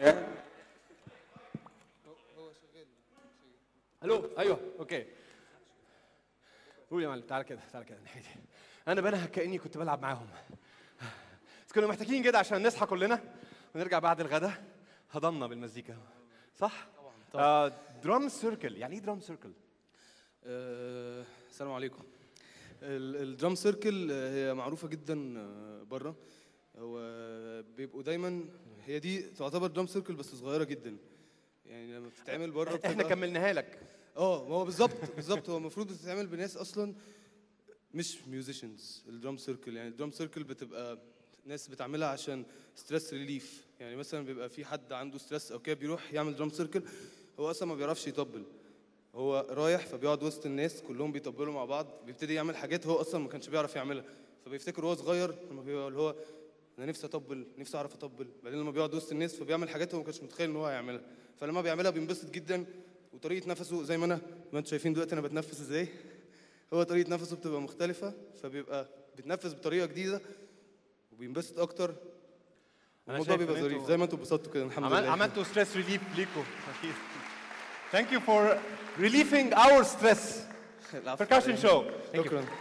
الو ايوه اوكي قول يا معلم تعالى كده تعالى كده ناحيتي انا بنهج كاني كنت بلعب معاهم بس كنا محتاجين كده عشان نصحى كلنا ونرجع بعد الغدا هضمنا بالمزيكا صح؟ طبعا درام سيركل يعني ايه درام سيركل؟ آه، السلام عليكم الدرام سيركل هي معروفه جدا آه، بره هو بيبقوا دايما هي دي تعتبر درام سيركل بس صغيره جدا يعني لما بتتعمل بره احنا بتبقى- كملناها لك اه ما هو بالظبط بالظبط هو المفروض بتتعمل بناس اصلا مش ميوزيشنز الدرام سيركل يعني الدرام سيركل بتبقى ناس بتعملها عشان ستريس ريليف يعني مثلا بيبقى في حد عنده ستريس او كده بيروح يعمل درام سيركل هو اصلا ما بيعرفش يطبل هو رايح فبيقعد وسط الناس كلهم بيطبلوا مع بعض بيبتدي يعمل حاجات هو اصلا ما كانش بيعرف يعملها فبيفتكر وهو صغير لما بيبقى اللي هو انا نفسي اطبل نفسي اعرف اطبل بعدين لما بيقعد وسط الناس فبيعمل حاجات هو ما كانش متخيل ان هو هيعملها فلما بيعملها بينبسط جدا وطريقه نفسه زي ما انا ما انتم شايفين دلوقتي انا بتنفس ازاي هو طريقه نفسه بتبقى مختلفه فبيبقى بيتنفس بطريقه جديده وبينبسط اكتر أنا الموضوع شايف بيبقى إن ظريف انتوا زي ما انتم اتبسطتوا كده الحمد عمل لله عملتوا ستريس ريليف ليكم اكيد ثانك يو فور relieving our stress العفو. percussion show Thank you. شكرا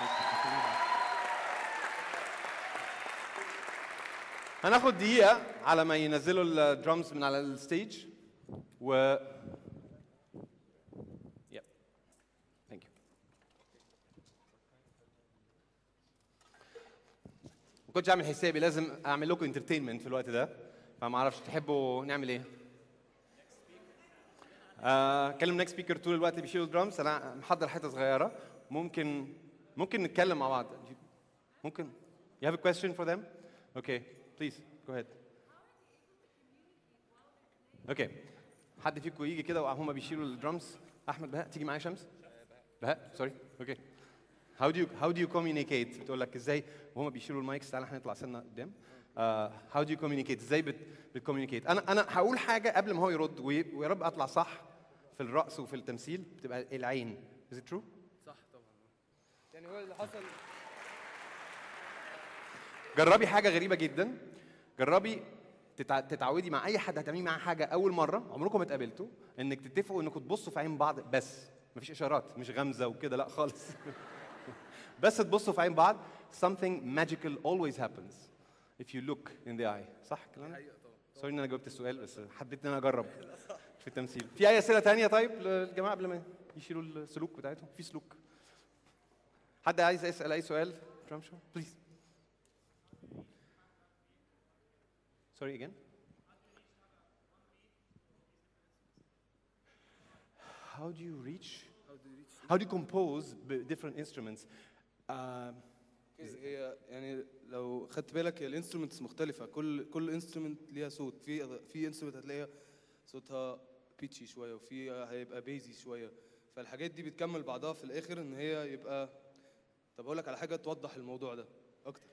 هناخد دقيقة على ما ينزلوا الدرامز من على الستيج و Yep. Thank you. ما كنتش عامل حسابي لازم اعمل لكم انترتينمنت في الوقت ده فما اعرفش تحبوا نعمل ايه؟ آه، كلم نكست سبيكر طول الوقت اللي بيشيلوا الدرامز انا محضر حته صغيره ممكن ممكن نتكلم مع بعض ممكن You have a question for them? Okay, please go ahead. Okay. حد فيكم يجي كده وهم بيشيلوا الدرامز احمد بهاء تيجي معايا شمس؟ بهاء سوري اوكي How do you how do you communicate؟ بتقول لك ازاي وهم بيشيلوا المايكس تعالى احنا نطلع سنه قدام. Uh, how do you communicate؟ ازاي بت بتكوميونيكيت؟ انا انا هقول حاجه قبل ما هو يرد وي- ويا رب اطلع صح في الرقص وفي التمثيل بتبقى العين. Is it true؟ صح طبعا يعني هو اللي حصل جربي حاجه غريبه جدا جربي تتع... تتعودي مع اي حد هتعملي معاه حاجه اول مره عمركم ما اتقابلتوا انك تتفقوا انكم تبصوا في عين بعض بس مفيش اشارات مش غمزه وكده لا خالص بس تبصوا في عين بعض something magical always happens if you look in the eye صح الكلام ده؟ سوري ان انا جاوبت السؤال بس حبيت ان انا اجرب في التمثيل في اي اسئله تانية طيب للجماعه قبل ما يشيلوا السلوك بتاعتهم في سلوك حد عايز يسال اي سؤال درام شو بليز Sorry again? How do you reach? How do you compose b- different instruments? Um, هي يعني لو خدت بالك هي الانسترومنتس مختلفه كل كل انسترومنت ليها صوت في في انسترومنت هتلاقيها صوتها بيتشي شويه وفي هيبقى بيزي شويه فالحاجات دي بتكمل بعضها في الاخر ان هي يبقى طب اقول لك على حاجه توضح الموضوع ده اكتر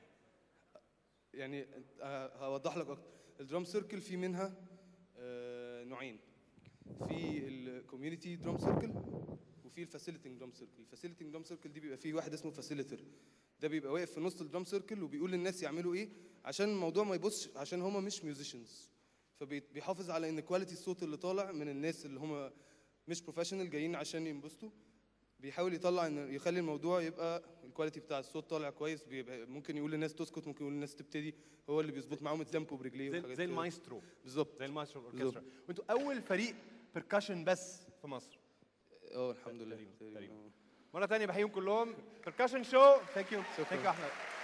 يعني ه- هوضح لك اكتر الدرام سيركل في منها آه، نوعين في الكوميونتي درام سيركل وفي الفاسيليتنج درام سيركل الفاسيليتنج درام سيركل دي بيبقى فيه واحد اسمه فاسيليتر ده بيبقى واقف في نص الدرام سيركل وبيقول للناس يعملوا ايه عشان الموضوع ما يبصش عشان هما مش ميوزيشنز فبيحافظ على ان كواليتي الصوت اللي طالع من الناس اللي هما مش بروفيشنال جايين عشان ينبسطوا بيحاول يطلع ان يخلي الموضوع يبقى الكواليتي بتاع الصوت طالع كويس بيبقى ممكن يقول للناس تسكت ممكن يقول للناس تبتدي هو اللي بيظبط معاهم التيمبو برجليه زي, وحاجات زي كده. المايسترو بالظبط زي المايسترو اوركسترا وانتوا اول فريق بركشن بس في مصر اه الحمد لله تقريباً، تقريباً. مره ثانيه بحييهم كلهم بركشن شو ثانك يو ثانك يو احمد